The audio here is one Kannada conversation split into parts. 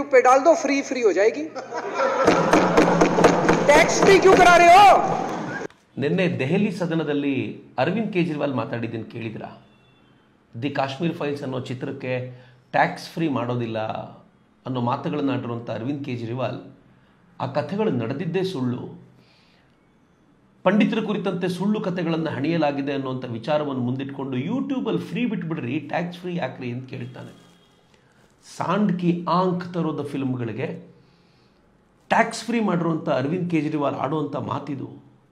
यूट्यूब पे डाल दो फ्री फ्री हो जाएगी टैक्स फ्री क्यों करा रहे हो ನಿನ್ನೆ ದೆಹಲಿ ಸದನದಲ್ಲಿ ಅರವಿಂದ್ ಕೇಜ್ರಿವಾಲ್ ಮಾತಾಡಿದ್ದನ್ನು ಕೇಳಿದ್ರಾ ದಿ ಕಾಶ್ಮೀರ್ ಫೈಲ್ಸ್ ಅನ್ನೋ ಚಿತ್ರಕ್ಕೆ ಟ್ಯಾಕ್ಸ್ ಫ್ರೀ ಮಾಡೋದಿಲ್ಲ ಅನ್ನೋ ಮಾತುಗಳನ್ನು ಆಡಿರುವಂಥ ಅರವಿಂದ್ ಕೇಜ್ರಿವಾಲ್ ಆ ಕಥೆಗಳು ನಡೆದಿದ್ದೇ ಸುಳ್ಳು ಪಂಡಿತರ ಕುರಿತಂತೆ ಸುಳ್ಳು ಕಥೆಗಳನ್ನು ಹಣಿಯಲಾಗಿದೆ ಅನ್ನುವಂಥ ವಿಚಾರವನ್ನು ಮುಂದಿಟ್ಕೊಂಡು ಯೂಟ್ಯೂಬಲ್ಲಿ ಫ್ರೀ ಬಿಟ್ಬಿಡ್ರಿ ಟ್ಯಾಕ್ಸ್ ಫ್ರೀ ಯಾಕ್ರಿ ಅಂತ ಕೇಳ್ತಾನೆ ಸಾಂಡ್ ಕಿ ಆಂಕ್ ತರೋದ ಫಿಲ್ಮ್ಗಳಿಗೆ ಟ್ಯಾಕ್ಸ್ ಫ್ರೀ ಮಾಡಿರುವಂಥ ಅರವಿಂದ್ ಕೇಜ್ರಿವಾಲ್ ಆಡುವಂಥ ಮಾತಿದು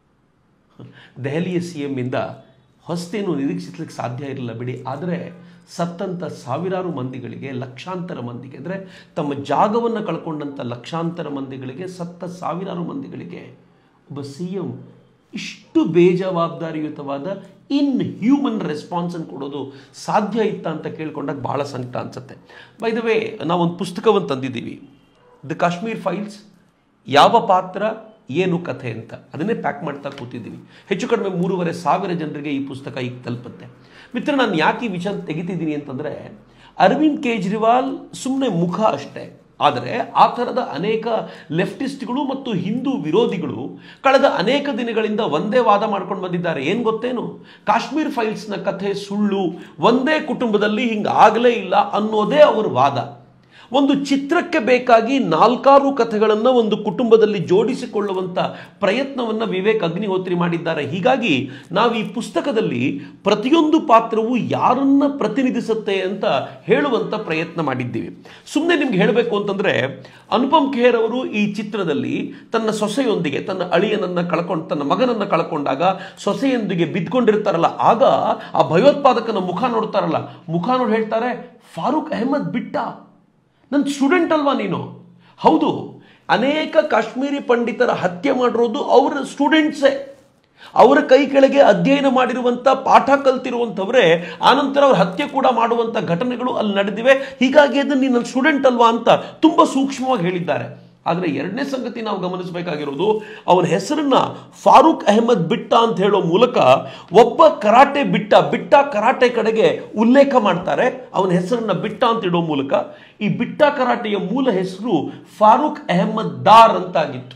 ದೆಹಲಿಯ ಸಿ ಎಮ್ಮಿಂದ ಹೊಸತೇನು ನಿರೀಕ್ಷಿಸಲಿಕ್ಕೆ ಸಾಧ್ಯ ಇರಲಿಲ್ಲ ಬಿಡಿ ಆದರೆ ಸತ್ತಂಥ ಸಾವಿರಾರು ಮಂದಿಗಳಿಗೆ ಲಕ್ಷಾಂತರ ಮಂದಿಗೆ ಅಂದರೆ ತಮ್ಮ ಜಾಗವನ್ನು ಕಳ್ಕೊಂಡಂಥ ಲಕ್ಷಾಂತರ ಮಂದಿಗಳಿಗೆ ಸತ್ತ ಸಾವಿರಾರು ಮಂದಿಗಳಿಗೆ ಒಬ್ಬ ಸಿ ಎಂ ಇಷ್ಟು ಬೇಜವಾಬ್ದಾರಿಯುತವಾದ ಇನ್ ಹ್ಯೂಮನ್ ರೆಸ್ಪಾನ್ಸನ್ನು ಕೊಡೋದು ಸಾಧ್ಯ ಇತ್ತ ಅಂತ ಕೇಳ್ಕೊಂಡಾಗ ಭಾಳ ಸಂಕಟ ಅನ್ಸುತ್ತೆ ಬೈ ದ ವೇ ನಾವೊಂದು ಪುಸ್ತಕವನ್ನು ತಂದಿದ್ದೀವಿ ದ ಕಾಶ್ಮೀರ್ ಫೈಲ್ಸ್ ಯಾವ ಪಾತ್ರ ಏನು ಕಥೆ ಅಂತ ಅದನ್ನೇ ಪ್ಯಾಕ್ ಮಾಡ್ತಾ ಕೂತಿದ್ದೀವಿ ಹೆಚ್ಚು ಕಡಿಮೆ ಮೂರುವರೆ ಸಾವಿರ ಜನರಿಗೆ ಈ ಪುಸ್ತಕ ಈಗ ತಲುಪುತ್ತೆ ಮಿತ್ರ ನಾನು ಯಾಕೆ ಈ ವಿಷಯ ತೆಗಿತಿದ್ದೀನಿ ಅಂತಂದರೆ ಅರವಿಂದ್ ಕೇಜ್ರಿವಾಲ್ ಸುಮ್ಮನೆ ಮುಖ ಅಷ್ಟೇ ಆದರೆ ಆ ಥರದ ಅನೇಕ ಲೆಫ್ಟಿಸ್ಟ್ಗಳು ಮತ್ತು ಹಿಂದೂ ವಿರೋಧಿಗಳು ಕಳೆದ ಅನೇಕ ದಿನಗಳಿಂದ ಒಂದೇ ವಾದ ಮಾಡ್ಕೊಂಡು ಬಂದಿದ್ದಾರೆ ಏನು ಗೊತ್ತೇನು ಕಾಶ್ಮೀರ್ ಫೈಲ್ಸ್ನ ಕಥೆ ಸುಳ್ಳು ಒಂದೇ ಕುಟುಂಬದಲ್ಲಿ ಹಿಂಗೆ ಆಗಲೇ ಇಲ್ಲ ಅನ್ನೋದೇ ಅವರ ವಾದ ಒಂದು ಚಿತ್ರಕ್ಕೆ ಬೇಕಾಗಿ ನಾಲ್ಕಾರು ಕಥೆಗಳನ್ನು ಒಂದು ಕುಟುಂಬದಲ್ಲಿ ಜೋಡಿಸಿಕೊಳ್ಳುವಂಥ ಪ್ರಯತ್ನವನ್ನು ವಿವೇಕ್ ಅಗ್ನಿಹೋತ್ರಿ ಮಾಡಿದ್ದಾರೆ ಹೀಗಾಗಿ ನಾವು ಈ ಪುಸ್ತಕದಲ್ಲಿ ಪ್ರತಿಯೊಂದು ಪಾತ್ರವು ಯಾರನ್ನ ಪ್ರತಿನಿಧಿಸುತ್ತೆ ಅಂತ ಹೇಳುವಂಥ ಪ್ರಯತ್ನ ಮಾಡಿದ್ದೀವಿ ಸುಮ್ಮನೆ ನಿಮ್ಗೆ ಹೇಳಬೇಕು ಅಂತಂದರೆ ಅನುಪಮ್ ಖೇರ್ ಅವರು ಈ ಚಿತ್ರದಲ್ಲಿ ತನ್ನ ಸೊಸೆಯೊಂದಿಗೆ ತನ್ನ ಅಳಿಯನನ್ನು ಕಳ್ಕೊಂಡು ತನ್ನ ಮಗನನ್ನು ಕಳ್ಕೊಂಡಾಗ ಸೊಸೆಯೊಂದಿಗೆ ಬಿದ್ಕೊಂಡಿರ್ತಾರಲ್ಲ ಆಗ ಆ ಭಯೋತ್ಪಾದಕನ ಮುಖ ನೋಡ್ತಾರಲ್ಲ ಮುಖ ನೋಡಿ ಹೇಳ್ತಾರೆ ಫಾರೂಕ್ ಅಹಮದ್ ಬಿಟ್ಟ ನನ್ನ ಸ್ಟೂಡೆಂಟ್ ಅಲ್ವಾ ನೀನು ಹೌದು ಅನೇಕ ಕಾಶ್ಮೀರಿ ಪಂಡಿತರ ಹತ್ಯೆ ಮಾಡಿರೋದು ಅವರ ಸ್ಟೂಡೆಂಟ್ಸೇ ಅವರ ಕೈ ಕೆಳಗೆ ಅಧ್ಯಯನ ಮಾಡಿರುವಂಥ ಪಾಠ ಕಲ್ತಿರುವಂಥವರೇ ಆನಂತರ ಅವ್ರ ಹತ್ಯೆ ಕೂಡ ಮಾಡುವಂಥ ಘಟನೆಗಳು ಅಲ್ಲಿ ನಡೆದಿವೆ ಹೀಗಾಗಿ ಅದನ್ನು ನೀನು ನನ್ನ ಸ್ಟೂಡೆಂಟ್ ಅಲ್ವಾ ಅಂತ ತುಂಬ ಸೂಕ್ಷ್ಮವಾಗಿ ಹೇಳಿದ್ದಾರೆ ಆದರೆ ಎರಡನೇ ಸಂಗತಿ ನಾವು ಗಮನಿಸಬೇಕಾಗಿರೋದು ಅವನ ಹೆಸರನ್ನ ಫಾರೂಕ್ ಅಹಮದ್ ಬಿಟ್ಟ ಅಂತ ಹೇಳೋ ಮೂಲಕ ಒಬ್ಬ ಕರಾಟೆ ಬಿಟ್ಟ ಬಿಟ್ಟ ಕರಾಟೆ ಕಡೆಗೆ ಉಲ್ಲೇಖ ಮಾಡ್ತಾರೆ ಅವನ ಹೆಸರನ್ನ ಬಿಟ್ಟ ಅಂತ ಇಡೋ ಮೂಲಕ ಈ ಬಿಟ್ಟ ಕರಾಟೆಯ ಮೂಲ ಹೆಸರು ಫಾರೂಕ್ ಅಹಮದ್ ದಾರ್ ಅಂತಾಗಿತ್ತು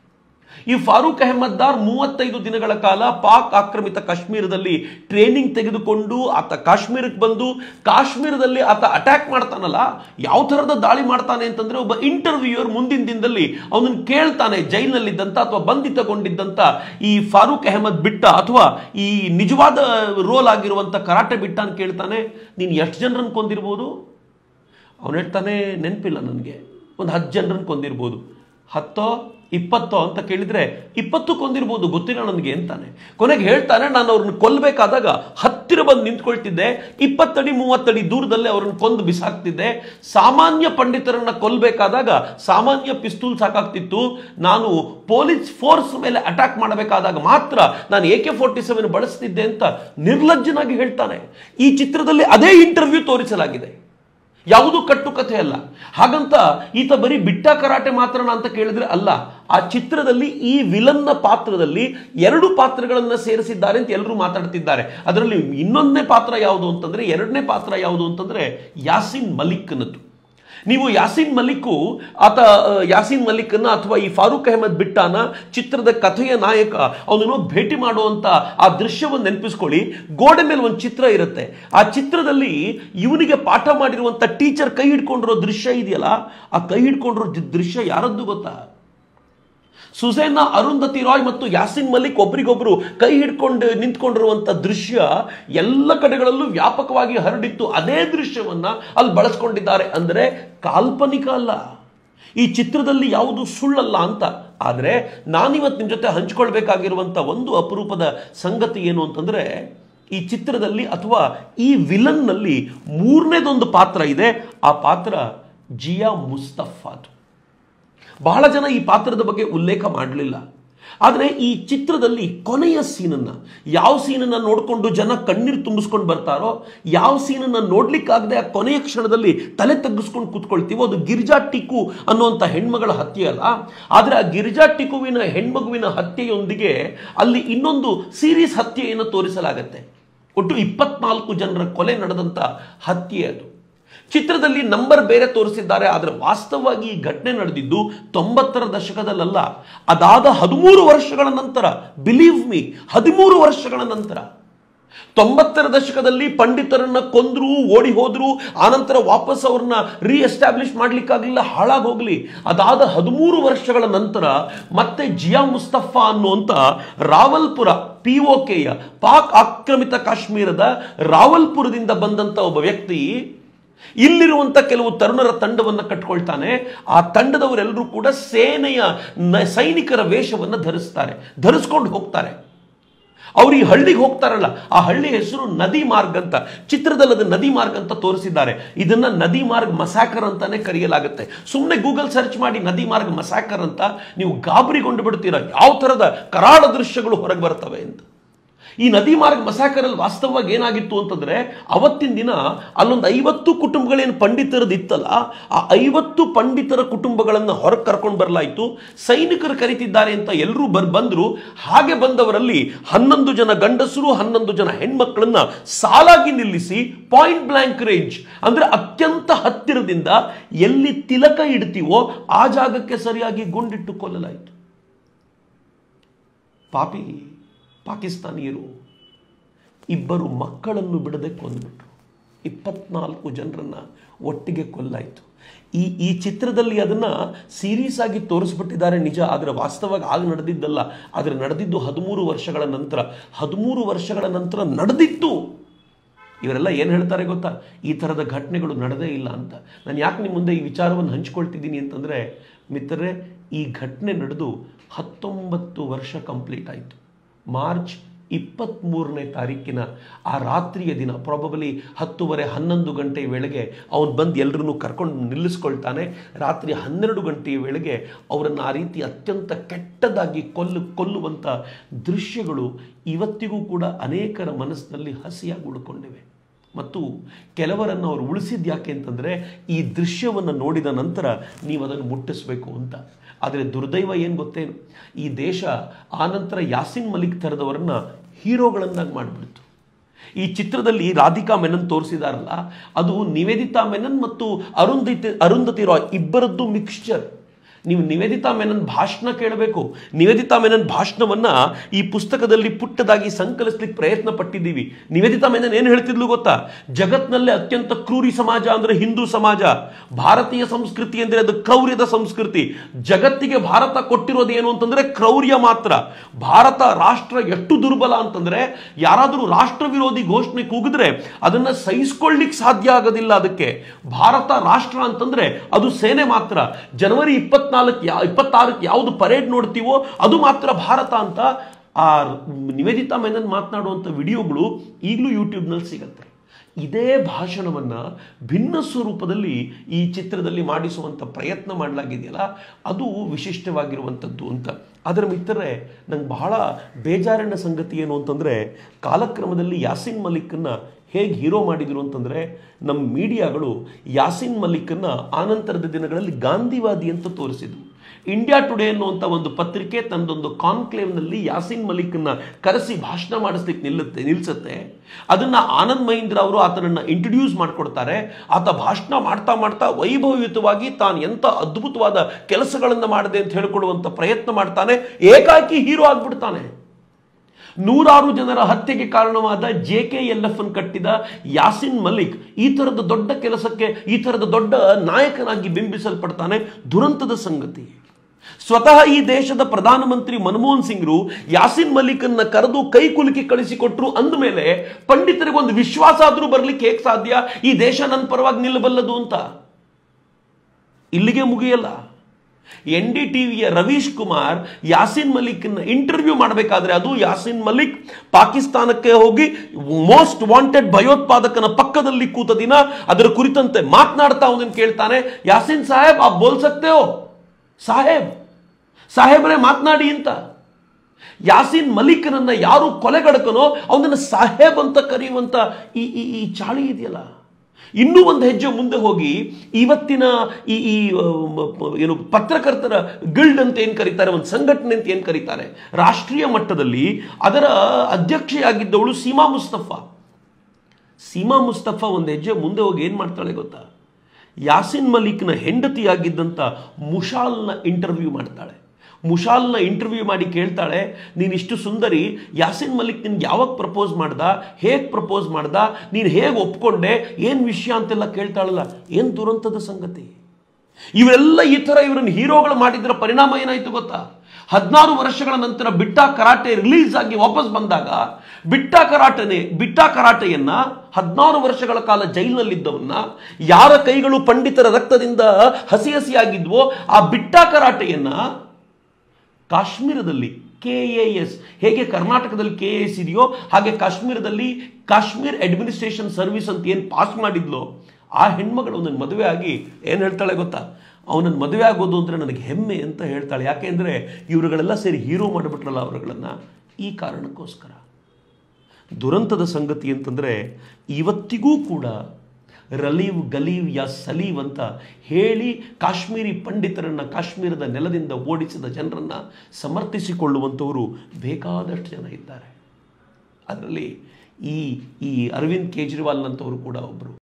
ಈ ಫಾರೂಕ್ ಅಹಮದ್ ದಾರ್ ಮೂವತ್ತೈದು ದಿನಗಳ ಕಾಲ ಪಾಕ್ ಆಕ್ರಮಿತ ಕಾಶ್ಮೀರದಲ್ಲಿ ಟ್ರೈನಿಂಗ್ ತೆಗೆದುಕೊಂಡು ಆತ ಕಾಶ್ಮೀರಕ್ಕೆ ಬಂದು ಕಾಶ್ಮೀರದಲ್ಲಿ ಆತ ಅಟ್ಯಾಕ್ ಮಾಡ್ತಾನಲ್ಲ ಯಾವ ಥರದ ದಾಳಿ ಮಾಡ್ತಾನೆ ಅಂತಂದ್ರೆ ಒಬ್ಬ ಇಂಟರ್ವ್ಯೂಯರ್ ಮುಂದಿನ ದಿನದಲ್ಲಿ ಅವನನ್ನು ಕೇಳ್ತಾನೆ ಜೈಲಿನಲ್ಲಿದ್ದಂಥ ಅಥವಾ ಬಂಧಿತಗೊಂಡಿದ್ದಂಥ ಈ ಫಾರೂಕ್ ಅಹಮದ್ ಬಿಟ್ಟ ಅಥವಾ ಈ ನಿಜವಾದ ರೋಲ್ ಆಗಿರುವಂಥ ಕರಾಟೆ ಬಿಟ್ಟ ಅಂತ ಕೇಳ್ತಾನೆ ನೀನು ಎಷ್ಟು ಜನರನ್ನು ಕೊಂದಿರ್ಬೋದು ಅವನು ಹೇಳ್ತಾನೆ ನೆನಪಿಲ್ಲ ನನಗೆ ಒಂದು ಹತ್ತು ಜನರನ್ನು ಕೊಂದಿರ್ಬೋದು ಹತ್ತೋ ಇಪ್ಪತ್ತೋ ಅಂತ ಕೇಳಿದ್ರೆ ಇಪ್ಪತ್ತು ಕೊಂದಿರ್ಬೋದು ಗೊತ್ತಿಲ್ಲ ನನಗೆ ಅಂತಾನೆ ಕೊನೆಗೆ ಹೇಳ್ತಾನೆ ನಾನು ಅವ್ರನ್ನ ಕೊಲ್ಲಬೇಕಾದಾಗ ಹತ್ತಿರ ಬಂದು ನಿಂತ್ಕೊಳ್ತಿದ್ದೆ ಇಪ್ಪತ್ತಡಿ ಮೂವತ್ತಡಿ ದೂರದಲ್ಲೇ ಅವ್ರನ್ನ ಕೊಂದು ಬಿಸಾಕ್ತಿದ್ದೆ ಸಾಮಾನ್ಯ ಪಂಡಿತರನ್ನ ಕೊಲ್ಲಬೇಕಾದಾಗ ಸಾಮಾನ್ಯ ಪಿಸ್ತೂಲ್ ಸಾಕಾಗ್ತಿತ್ತು ನಾನು ಪೊಲೀಸ್ ಫೋರ್ಸ್ ಮೇಲೆ ಅಟ್ಯಾಕ್ ಮಾಡಬೇಕಾದಾಗ ಮಾತ್ರ ನಾನು ಎ ಕೆ ಫೋರ್ಟಿ ಸೆವೆನ್ ಬಳಸ್ತಿದ್ದೆ ಅಂತ ನಿರ್ಲಜ್ಜನಾಗಿ ಹೇಳ್ತಾನೆ ಈ ಚಿತ್ರದಲ್ಲಿ ಅದೇ ಇಂಟರ್ವ್ಯೂ ತೋರಿಸಲಾಗಿದೆ ಯಾವುದೂ ಕಟ್ಟುಕಥೆ ಅಲ್ಲ ಹಾಗಂತ ಈತ ಬರೀ ಬಿಟ್ಟ ಕರಾಟೆ ಮಾತ್ರನ ಅಂತ ಕೇಳಿದ್ರೆ ಅಲ್ಲ ಆ ಚಿತ್ರದಲ್ಲಿ ಈ ವಿಲನ್ನ ಪಾತ್ರದಲ್ಲಿ ಎರಡು ಪಾತ್ರಗಳನ್ನ ಸೇರಿಸಿದ್ದಾರೆ ಅಂತ ಎಲ್ಲರೂ ಮಾತಾಡ್ತಿದ್ದಾರೆ ಅದರಲ್ಲಿ ಇನ್ನೊಂದನೇ ಪಾತ್ರ ಯಾವುದು ಅಂತಂದ್ರೆ ಎರಡನೇ ಪಾತ್ರ ಯಾವುದು ಅಂತಂದ್ರೆ ಯಾಸಿನ್ ಮಲಿಕ್ನದ್ದು ನೀವು ಯಾಸಿನ್ ಮಲಿಕ್ಕು ಆತ ಆ, ಯಾಸಿನ್ ಮಲಿಕ್ನ ಅಥವಾ ಈ ಫಾರೂಕ್ ಅಹಮದ್ ಬಿಟ್ಟಾನ ಚಿತ್ರದ ಕಥೆಯ ನಾಯಕ ಅವನನ್ನು ಭೇಟಿ ಮಾಡುವಂತ ಆ ದೃಶ್ಯವನ್ನು ನೆನಪಿಸ್ಕೊಳ್ಳಿ ಗೋಡೆ ಮೇಲೆ ಒಂದು ಚಿತ್ರ ಇರುತ್ತೆ ಆ ಚಿತ್ರದಲ್ಲಿ ಇವನಿಗೆ ಪಾಠ ಮಾಡಿರುವಂತ ಟೀಚರ್ ಕೈ ಹಿಡ್ಕೊಂಡಿರೋ ದೃಶ್ಯ ಇದೆಯಲ್ಲ ಆ ಕೈ ಹಿಡ್ಕೊಂಡಿರೋ ದ್- ದೃಶ್ಯ ಯಾರದ್ದು ಗೊತ್ತಾ ಸುಸೇನಾ ಅರುಂಧತಿ ರಾಯ್ ಮತ್ತು ಯಾಸಿನ್ ಮಲಿಕ್ ಒಬ್ರಿಗೊಬ್ರು ಕೈ ಹಿಡ್ಕೊಂಡು ನಿಂತ್ಕೊಂಡಿರುವಂತ ದೃಶ್ಯ ಎಲ್ಲ ಕಡೆಗಳಲ್ಲೂ ವ್ಯಾಪಕವಾಗಿ ಹರಡಿತ್ತು ಅದೇ ದೃಶ್ಯವನ್ನ ಅಲ್ಲಿ ಬಳಸ್ಕೊಂಡಿದ್ದಾರೆ ಅಂದ್ರೆ ಕಾಲ್ಪನಿಕ ಅಲ್ಲ ಈ ಚಿತ್ರದಲ್ಲಿ ಯಾವುದು ಸುಳ್ಳಲ್ಲ ಅಂತ ಆದರೆ ನಾನಿವತ್ತು ನಿಮ್ಮ ಜೊತೆ ಹಂಚ್ಕೊಳ್ಬೇಕಾಗಿರುವಂಥ ಒಂದು ಅಪರೂಪದ ಸಂಗತಿ ಏನು ಅಂತಂದ್ರೆ ಈ ಚಿತ್ರದಲ್ಲಿ ಅಥವಾ ಈ ವಿಲನ್ನಲ್ಲಿ ಮೂರನೇದೊಂದು ಪಾತ್ರ ಇದೆ ಆ ಪಾತ್ರ ಜಿಯಾ ಮುಸ್ತಫಾದು ಬಹಳ ಜನ ಈ ಪಾತ್ರದ ಬಗ್ಗೆ ಉಲ್ಲೇಖ ಮಾಡಲಿಲ್ಲ ಆದರೆ ಈ ಚಿತ್ರದಲ್ಲಿ ಕೊನೆಯ ಸೀನನ್ನ ಯಾವ ಸೀನನ್ನ ನೋಡಿಕೊಂಡು ಜನ ಕಣ್ಣೀರು ತುಂಬಿಸ್ಕೊಂಡು ಬರ್ತಾರೋ ಯಾವ ಸೀನನ್ನ ನೋಡ್ಲಿಕ್ಕಾಗದೆ ಆ ಕೊನೆಯ ಕ್ಷಣದಲ್ಲಿ ತಲೆ ತಗ್ಗಿಸ್ಕೊಂಡು ಕೂತ್ಕೊಳ್ತೀವೋ ಅದು ಗಿರಿಜಾ ಟಿಕ್ಕು ಅನ್ನುವಂಥ ಹೆಣ್ಮಗಳ ಹತ್ಯೆ ಅಲ್ಲ ಆದರೆ ಆ ಗಿರಿಜಾ ಟಿಕ್ಕುವಿನ ಹೆಣ್ಮಗುವಿನ ಹತ್ಯೆಯೊಂದಿಗೆ ಅಲ್ಲಿ ಇನ್ನೊಂದು ಸೀರೀಸ್ ಹತ್ಯೆಯನ್ನು ತೋರಿಸಲಾಗತ್ತೆ ಒಟ್ಟು ಇಪ್ಪತ್ನಾಲ್ಕು ಜನರ ಕೊಲೆ ನಡೆದಂಥ ಹತ್ಯೆ ಅದು ಚಿತ್ರದಲ್ಲಿ ನಂಬರ್ ಬೇರೆ ತೋರಿಸಿದ್ದಾರೆ ಆದರೆ ವಾಸ್ತವವಾಗಿ ಈ ಘಟನೆ ನಡೆದಿದ್ದು ತೊಂಬತ್ತರ ದಶಕದಲ್ಲ ಅದಾದ ಹದಿಮೂರು ವರ್ಷಗಳ ನಂತರ ಬಿಲೀವ್ ಮೀ ಹದಿಮೂರು ವರ್ಷಗಳ ನಂತರ ತೊಂಬತ್ತರ ದಶಕದಲ್ಲಿ ಪಂಡಿತರನ್ನ ಕೊಂದ್ರು ಓಡಿ ಹೋದ್ರು ಆನಂತರ ವಾಪಸ್ ಅವ್ರನ್ನ ರೀ ಎಸ್ಟಾಬ್ಲಿಷ್ ಮಾಡ್ಲಿಕ್ಕಾಗಲಿಲ್ಲ ಹಾಳಾಗೋಗ್ಲಿ ಅದಾದ ಹದಿಮೂರು ವರ್ಷಗಳ ನಂತರ ಮತ್ತೆ ಜಿಯಾ ಮುಸ್ತಫಾ ಅನ್ನುವಂಥ ರಾವಲ್ಪುರ ಪಿ ಒ ಕೆಯ ಪಾಕ್ ಆಕ್ರಮಿತ ಕಾಶ್ಮೀರದ ರಾವಲ್ಪುರದಿಂದ ಬಂದಂತ ಒಬ್ಬ ವ್ಯಕ್ತಿ ಇಲ್ಲಿರುವಂತ ಕೆಲವು ತರುಣರ ತಂಡವನ್ನು ಕಟ್ಕೊಳ್ತಾನೆ ಆ ತಂಡದವರೆಲ್ಲರೂ ಕೂಡ ಸೇನೆಯ ನ- ಸೈನಿಕರ ವೇಷವನ್ನು ಧರಿಸ್ತಾರೆ ಧರಿಸ್ಕೊಂಡು ಹೋಗ್ತಾರೆ ಅವ್ರು ಈ ಹಳ್ಳಿಗೆ ಹೋಗ್ತಾರಲ್ಲ ಆ ಹಳ್ಳಿ ಹೆಸರು ನದಿ ಮಾರ್ಗ್ ಅಂತ ಚಿತ್ರದಲ್ಲಿ ಅದು ನದಿ ಮಾರ್ಗ್ ಅಂತ ತೋರಿಸಿದ್ದಾರೆ ಇದನ್ನ ನದಿ ಮಾರ್ಗ್ ಮಸಾಕರ್ ಅಂತಾನೆ ಕರೆಯಲಾಗುತ್ತೆ ಸುಮ್ಮನೆ ಗೂಗಲ್ ಸರ್ಚ್ ಮಾಡಿ ನದಿ ಮಾರ್ಗ್ ಮಸಾಕರ್ ಅಂತ ನೀವು ಗಾಬರಿಗೊಂಡು ಬಿಡ್ತೀರ ಯಾವ ಥರದ ಕರಾಳ ದೃಶ್ಯಗಳು ಹೊರಗೆ ಬರ್ತವೆ ಅಂತ ಈ ನದಿ ಮಾರ್ಗ್ ಮಸಾಕರಲ್ಲಿ ವಾಸ್ತವವಾಗಿ ಏನಾಗಿತ್ತು ಅಂತಂದ್ರೆ ಅವತ್ತಿನ ದಿನ ಅಲ್ಲೊಂದು ಐವತ್ತು ಕುಟುಂಬಗಳೇನು ಪಂಡಿತರದ್ದು ಇತ್ತಲ್ಲ ಆ ಐವತ್ತು ಪಂಡಿತರ ಕುಟುಂಬಗಳನ್ನು ಹೊರಗೆ ಕರ್ಕೊಂಡು ಬರಲಾಯಿತು ಸೈನಿಕರು ಕರೀತಿದ್ದಾರೆ ಅಂತ ಎಲ್ಲರೂ ಬರ್ ಬಂದ್ರು ಹಾಗೆ ಬಂದವರಲ್ಲಿ ಹನ್ನೊಂದು ಜನ ಗಂಡಸರು ಹನ್ನೊಂದು ಜನ ಹೆಣ್ಮಕ್ಳನ್ನ ಸಾಲಾಗಿ ನಿಲ್ಲಿಸಿ ಪಾಯಿಂಟ್ ಬ್ಲಾಂಕ್ ರೇಂಜ್ ಅಂದ್ರೆ ಅತ್ಯಂತ ಹತ್ತಿರದಿಂದ ಎಲ್ಲಿ ತಿಲಕ ಇಡ್ತೀವೋ ಆ ಜಾಗಕ್ಕೆ ಸರಿಯಾಗಿ ಗುಂಡಿಟ್ಟು ಕೊಲ್ಲಲಾಯಿತು ಪಾಪಿ ಪಾಕಿಸ್ತಾನಿಯರು ಇಬ್ಬರು ಮಕ್ಕಳನ್ನು ಬಿಡದೆ ಕೊಂದುಬಿಟ್ರು ಇಪ್ಪತ್ನಾಲ್ಕು ಜನರನ್ನ ಒಟ್ಟಿಗೆ ಕೊಲ್ಲಾಯಿತು ಈ ಈ ಚಿತ್ರದಲ್ಲಿ ಅದನ್ನ ಸೀರೀಸ್ ಆಗಿ ತೋರಿಸ್ಬಿಟ್ಟಿದ್ದಾರೆ ನಿಜ ಆದರೆ ವಾಸ್ತವವಾಗಿ ಆಗ ನಡೆದಿದ್ದಲ್ಲ ಆದರೆ ನಡೆದಿದ್ದು ಹದಿಮೂರು ವರ್ಷಗಳ ನಂತರ ಹದಿಮೂರು ವರ್ಷಗಳ ನಂತರ ನಡೆದಿತ್ತು ಇವರೆಲ್ಲ ಏನು ಹೇಳ್ತಾರೆ ಗೊತ್ತಾ ಈ ಥರದ ಘಟನೆಗಳು ನಡೆದೇ ಇಲ್ಲ ಅಂತ ನಾನು ಯಾಕೆ ನಿಮ್ಮ ಮುಂದೆ ಈ ವಿಚಾರವನ್ನು ಹಂಚ್ಕೊಳ್ತಿದ್ದೀನಿ ಅಂತಂದರೆ ಮಿತ್ರರೇ ಈ ಘಟನೆ ನಡೆದು ಹತ್ತೊಂಬತ್ತು ವರ್ಷ ಕಂಪ್ಲೀಟ್ ಆಯಿತು ಮಾರ್ಚ್ ಇಪ್ಪತ್ತ್ಮೂರನೇ ತಾರೀಕಿನ ಆ ರಾತ್ರಿಯ ದಿನ ಪ್ರಾಬಬಲಿ ಹತ್ತುವರೆ ಹನ್ನೊಂದು ಗಂಟೆಯ ವೇಳೆಗೆ ಅವನು ಬಂದು ಎಲ್ಲರನ್ನೂ ಕರ್ಕೊಂಡು ನಿಲ್ಲಿಸ್ಕೊಳ್ತಾನೆ ರಾತ್ರಿ ಹನ್ನೆರಡು ಗಂಟೆಯ ವೇಳೆಗೆ ಅವರನ್ನು ಆ ರೀತಿ ಅತ್ಯಂತ ಕೆಟ್ಟದಾಗಿ ಕೊಲ್ಲು ಕೊಲ್ಲುವಂಥ ದೃಶ್ಯಗಳು ಇವತ್ತಿಗೂ ಕೂಡ ಅನೇಕರ ಮನಸ್ಸಿನಲ್ಲಿ ಹಸಿಯಾಗಿ ಉಳ್ಕೊಂಡಿವೆ ಮತ್ತು ಕೆಲವರನ್ನು ಅವರು ಉಳಿಸಿದ್ದು ಯಾಕೆ ಅಂತಂದರೆ ಈ ದೃಶ್ಯವನ್ನು ನೋಡಿದ ನಂತರ ನೀವು ಅದನ್ನು ಮುಟ್ಟಿಸ್ಬೇಕು ಅಂತ ಆದರೆ ದುರ್ದೈವ ಏನು ಗೊತ್ತೇನು ಈ ದೇಶ ಆನಂತರ ಯಾಸಿನ್ ಮಲಿಕ್ ಥರದವರನ್ನ ಹೀರೋಗಳನ್ನಾಗಿ ಮಾಡಿಬಿಡ್ತು ಈ ಚಿತ್ರದಲ್ಲಿ ರಾಧಿಕಾ ಮೆನನ್ ತೋರಿಸಿದಾರಲ್ಲ ಅದು ನಿವೇದಿತಾ ಮೆನನ್ ಮತ್ತು ಅರುಂಧತಿ ಅರುಂಧತಿ ರಾಯ್ ಇಬ್ಬರದ್ದು ಮಿಕ್ಸ್ಚರ್ ನೀವು ನಿವೇದಿತಾ ಮೆನನ್ ಭಾಷಣ ಕೇಳಬೇಕು ನಿವೇದಿತಾ ಮೆನನ್ ಭಾಷಣವನ್ನ ಈ ಪುಸ್ತಕದಲ್ಲಿ ಪುಟ್ಟದಾಗಿ ಸಂಕಲಿಸ್ಲಿಕ್ಕೆ ಪ್ರಯತ್ನ ಪಟ್ಟಿದ್ದೀವಿ ನಿವೇದಿತಾ ಮೆನನ್ ಏನು ಹೇಳ್ತಿದ್ಲು ಗೊತ್ತಾ ಜಗತ್ನಲ್ಲೇ ಅತ್ಯಂತ ಕ್ರೂರಿ ಸಮಾಜ ಅಂದ್ರೆ ಹಿಂದೂ ಸಮಾಜ ಭಾರತೀಯ ಸಂಸ್ಕೃತಿ ಅಂದ್ರೆ ಅದು ಕ್ರೌರ್ಯದ ಸಂಸ್ಕೃತಿ ಜಗತ್ತಿಗೆ ಭಾರತ ಕೊಟ್ಟಿರೋದು ಏನು ಅಂತಂದ್ರೆ ಕ್ರೌರ್ಯ ಮಾತ್ರ ಭಾರತ ರಾಷ್ಟ್ರ ಎಷ್ಟು ದುರ್ಬಲ ಅಂತಂದ್ರೆ ಯಾರಾದರೂ ರಾಷ್ಟ್ರ ವಿರೋಧಿ ಘೋಷಣೆ ಕೂಗಿದ್ರೆ ಅದನ್ನ ಸಹಿಸ್ಕೊಳ್ಳಿಕ್ ಸಾಧ್ಯ ಆಗೋದಿಲ್ಲ ಅದಕ್ಕೆ ಭಾರತ ರಾಷ್ಟ್ರ ಅಂತಂದ್ರೆ ಅದು ಸೇನೆ ಮಾತ್ರ ಜನವರಿ ಇಪ್ಪತ್ನಾಲ್ಕು ಯಾ ಇಪ್ಪತ್ತಾರಕ್ಕೆ ಯಾವುದು ಪರೇಡ್ ನೋಡ್ತೀವೋ ಅದು ಮಾತ್ರ ಭಾರತ ಅಂತ ಆ ನಿವೇದಿತಾ ಮೆನನ್ ಮಾತನಾಡುವಂಥ ವಿಡಿಯೋಗಳು ಈಗಲೂ ಯೂಟ್ಯೂಬ್ನಲ್ಲಿ ಸಿಗತ್ತೆ ಇದೇ ಭಾಷಣವನ್ನ ಭಿನ್ನ ಸ್ವರೂಪದಲ್ಲಿ ಈ ಚಿತ್ರದಲ್ಲಿ ಮಾಡಿಸುವಂಥ ಪ್ರಯತ್ನ ಮಾಡಲಾಗಿದೆಯಲ್ಲ ಅದು ವಿಶಿಷ್ಟವಾಗಿರುವಂಥದ್ದು ಅಂತ ಅದರ ಮಿತ್ರರೇ ನಂಗೆ ಬಹಳ ಬೇಜಾರಿನ ಸಂಗತಿ ಏನು ಅಂತಂದರೆ ಕಾಲಕ್ರಮದಲ್ಲಿ ಯಾಸಿನ್ ಮಲಿಕ್ಕನ್ನ ಹೇಗೆ ಹೀರೋ ಮಾಡಿದ್ರು ಅಂತಂದರೆ ನಮ್ಮ ಮೀಡಿಯಾಗಳು ಯಾಸಿನ್ ಮಲಿಕ್ಕನ್ನ ಆನಂತರದ ದಿನಗಳಲ್ಲಿ ಗಾಂಧಿವಾದಿ ಅಂತ ತೋರಿಸಿದ್ರು ಇಂಡಿಯಾ ಟುಡೇ ಅನ್ನುವಂಥ ಒಂದು ಪತ್ರಿಕೆ ತನ್ನದೊಂದು ಕಾನ್ಕ್ಲೇವ್ನಲ್ಲಿ ಯಾಸಿನ್ ಮಲಿಕ್ನ ಕರೆಸಿ ಭಾಷಣ ಮಾಡಿಸ್ಲಿಕ್ಕೆ ನಿಲ್ಲುತ್ತೆ ನಿಲ್ಸುತ್ತೆ ಅದನ್ನ ಆನಂದ್ ಮಹೀಂದ್ರ ಅವರು ಆತನನ್ನ ಇಂಟ್ರೊಡ್ಯೂಸ್ ಮಾಡಿಕೊಡ್ತಾರೆ ಆತ ಭಾಷಣ ಮಾಡ್ತಾ ಮಾಡ್ತಾ ವೈಭವಯುತವಾಗಿ ತಾನು ಎಂಥ ಅದ್ಭುತವಾದ ಕೆಲಸಗಳನ್ನು ಮಾಡಿದೆ ಅಂತ ಹೇಳ್ಕೊಳ್ಳುವಂಥ ಪ್ರಯತ್ನ ಮಾಡ್ತಾನೆ ಏಕಾಕಿ ಹೀರೋ ಆಗ್ಬಿಡ್ತಾನೆ ನೂರಾರು ಜನರ ಹತ್ಯೆಗೆ ಕಾರಣವಾದ ಜೆ ಕೆ ಎಲ್ ಎಫ್ ಅನ್ನು ಕಟ್ಟಿದ ಯಾಸಿನ್ ಮಲಿಕ್ ಈ ಥರದ ದೊಡ್ಡ ಕೆಲಸಕ್ಕೆ ಈ ಥರದ ದೊಡ್ಡ ನಾಯಕನಾಗಿ ಬಿಂಬಿಸಲ್ಪಡ್ತಾನೆ ದುರಂತದ ಸಂಗತಿ ಸ್ವತಃ ಈ ದೇಶದ ಪ್ರಧಾನಮಂತ್ರಿ ಮನಮೋಹನ್ ಸಿಂಗ್ರು ಯಾಸಿನ್ ಮಲಿಕನ್ನ ಕರೆದು ಕೈ ಕುಲುಕಿ ಕಳಿಸಿಕೊಟ್ರು ಅಂದಮೇಲೆ ಪಂಡಿತರಿಗೆ ಒಂದು ವಿಶ್ವಾಸ ಆದ್ರೂ ಬರ್ಲಿಕ್ಕೆ ಹೇಗೆ ಸಾಧ್ಯ ಈ ದೇಶ ನನ್ನ ಪರವಾಗಿ ನಿಲ್ಲಬಲ್ಲದು ಅಂತ ಇಲ್ಲಿಗೆ ಮುಗಿಯಲ್ಲ ಎನ್ ಡಿ ಟಿವಿಯ ರವೀಶ್ ಕುಮಾರ್ ಯಾಸಿನ್ ಮಲಿಕ್ನ ಇಂಟರ್ವ್ಯೂ ಮಾಡಬೇಕಾದ್ರೆ ಅದು ಯಾಸಿನ್ ಮಲಿಕ್ ಪಾಕಿಸ್ತಾನಕ್ಕೆ ಹೋಗಿ ಮೋಸ್ಟ್ ವಾಂಟೆಡ್ ಭಯೋತ್ಪಾದಕನ ಪಕ್ಕದಲ್ಲಿ ಕೂತ ದಿನ ಅದರ ಕುರಿತಂತೆ ಮಾತನಾಡ್ತಾ ಅವನನ್ನು ಕೇಳ್ತಾನೆ ಯಾಸಿನ್ ಸಾಹೇಬ್ ಆ ಬೋಲ್ ಸಕ್ತೆ ಹೋ ಸಾಹೇಬ್ ಸಾಹೇಬ್ರೆ ಮಾತನಾಡಿ ಅಂತ ಯಾಸಿನ್ ಮಲಿಕ್ನನ್ನ ಯಾರು ಕೊಲೆಗಡಕನೋ ಅವನನ್ನ ಸಾಹೇಬ್ ಅಂತ ಕರೆಯುವಂತ ಈ ಈ ಈ ಚಾಳಿ ಇದೆಯಲ್ಲ ಇನ್ನೂ ಒಂದು ಹೆಜ್ಜೆ ಮುಂದೆ ಹೋಗಿ ಇವತ್ತಿನ ಈ ಈ ಆ, ಮ- ಮ- ಏನು ಪತ್ರಕರ್ತರ ಗಿಲ್ಡ್ ಅಂತ ಏನು ಕರೀತಾರೆ ಒಂದು ಸಂಘಟನೆ ಅಂತ ಏನು ಕರೀತಾರೆ ರಾಷ್ಟ್ರೀಯ ಮಟ್ಟದಲ್ಲಿ ಅದರ ಅಧ್ಯಕ್ಷೆಯಾಗಿದ್ದವಳು ಸೀಮಾ ಮುಸ್ತಫಾ ಸೀಮಾ ಮುಸ್ತಫಾ ಒಂದು ಹೆಜ್ಜೆ ಮುಂದೆ ಹೋಗಿ ಏನು ಮಾಡ್ತಾಳೆ ಗೊತ್ತಾ ಯಾಸಿನ್ ಮಲಿಕ್ನ ಹೆಂಡತಿಯಾಗಿದ್ದಂಥ ಮುಷಾಲ್ನ ಇಂಟರ್ವ್ಯೂ ಮಾಡ್ತಾಳೆ ಮುಷಾಲ್ನ ಇಂಟರ್ವ್ಯೂ ಮಾಡಿ ಕೇಳ್ತಾಳೆ ನೀನು ಇಷ್ಟು ಸುಂದರಿ ಯಾಸಿನ್ ಮಲಿಕ್ ನಿನ್ಗೆ ಯಾವಾಗ ಪ್ರಪೋಸ್ ಮಾಡ್ದ ಹೇಗೆ ಪ್ರಪೋಸ್ ಮಾಡ್ದ ನೀನು ಹೇಗೆ ಒಪ್ಕೊಂಡೆ ಏನು ವಿಷಯ ಅಂತೆಲ್ಲ ಕೇಳ್ತಾಳಲ್ಲ ಏನು ದುರಂತದ ಸಂಗತಿ ಇವರೆಲ್ಲ ಈ ಥರ ಇವರನ್ನು ಹೀರೋಗಳು ಮಾಡಿದ್ರ ಪರಿಣಾಮ ಏನಾಯ್ತು ಗೊತ್ತಾ ಹದಿನಾರು ವರ್ಷಗಳ ನಂತರ ಬಿಟ್ಟಾ ಕರಾಟೆ ರಿಲೀಸ್ ಆಗಿ ವಾಪಸ್ ಬಂದಾಗ ಬಿಟ್ಟಾ ಕರಾಟನೆ ಬಿಟ್ಟಾ ಕರಾಟೆಯನ್ನ ಹದಿನಾರು ವರ್ಷಗಳ ಕಾಲ ಜೈಲಿನಲ್ಲಿದ್ದವನ್ನ ಯಾರ ಕೈಗಳು ಪಂಡಿತರ ರಕ್ತದಿಂದ ಹಸಿ ಹಸಿಯಾಗಿದ್ವೋ ಆ ಬಿಟ್ಟಾ ಕರಾಟೆಯನ್ನ ಕಾಶ್ಮೀರದಲ್ಲಿ ಕೆ ಎ ಎಸ್ ಹೇಗೆ ಕರ್ನಾಟಕದಲ್ಲಿ ಕೆ ಎ ಎಸ್ ಇದೆಯೋ ಹಾಗೆ ಕಾಶ್ಮೀರದಲ್ಲಿ ಕಾಶ್ಮೀರ್ ಅಡ್ಮಿನಿಸ್ಟ್ರೇಷನ್ ಸರ್ವಿಸ್ ಅಂತ ಏನು ಪಾಸ್ ಮಾಡಿದ್ಲೋ ಆ ಹೆಣ್ಮಗಳು ನನ್ನ ಮದುವೆ ಆಗಿ ಏನು ಹೇಳ್ತಾಳೆ ಗೊತ್ತಾ ಅವನನ್ನು ಮದುವೆ ಆಗೋದು ಅಂದರೆ ನನಗೆ ಹೆಮ್ಮೆ ಅಂತ ಹೇಳ್ತಾಳೆ ಯಾಕೆಂದರೆ ಇವರುಗಳೆಲ್ಲ ಸೇರಿ ಹೀರೋ ಮಾಡಿಬಿಟ್ರಲ್ಲ ಅವರುಗಳನ್ನು ಈ ಕಾರಣಕ್ಕೋಸ್ಕರ ದುರಂತದ ಸಂಗತಿ ಅಂತಂದರೆ ಇವತ್ತಿಗೂ ಕೂಡ ರಲೀವ್ ಗಲೀವ್ ಯಾ ಸಲೀವ್ ಅಂತ ಹೇಳಿ ಕಾಶ್ಮೀರಿ ಪಂಡಿತರನ್ನು ಕಾಶ್ಮೀರದ ನೆಲದಿಂದ ಓಡಿಸಿದ ಜನರನ್ನು ಸಮರ್ಥಿಸಿಕೊಳ್ಳುವಂಥವರು ಬೇಕಾದಷ್ಟು ಜನ ಇದ್ದಾರೆ ಅದರಲ್ಲಿ ಈ ಈ ಅರವಿಂದ್ ಕೇಜ್ರಿವಾಲ್ನಂಥವರು ಕೂಡ ಒಬ್ಬರು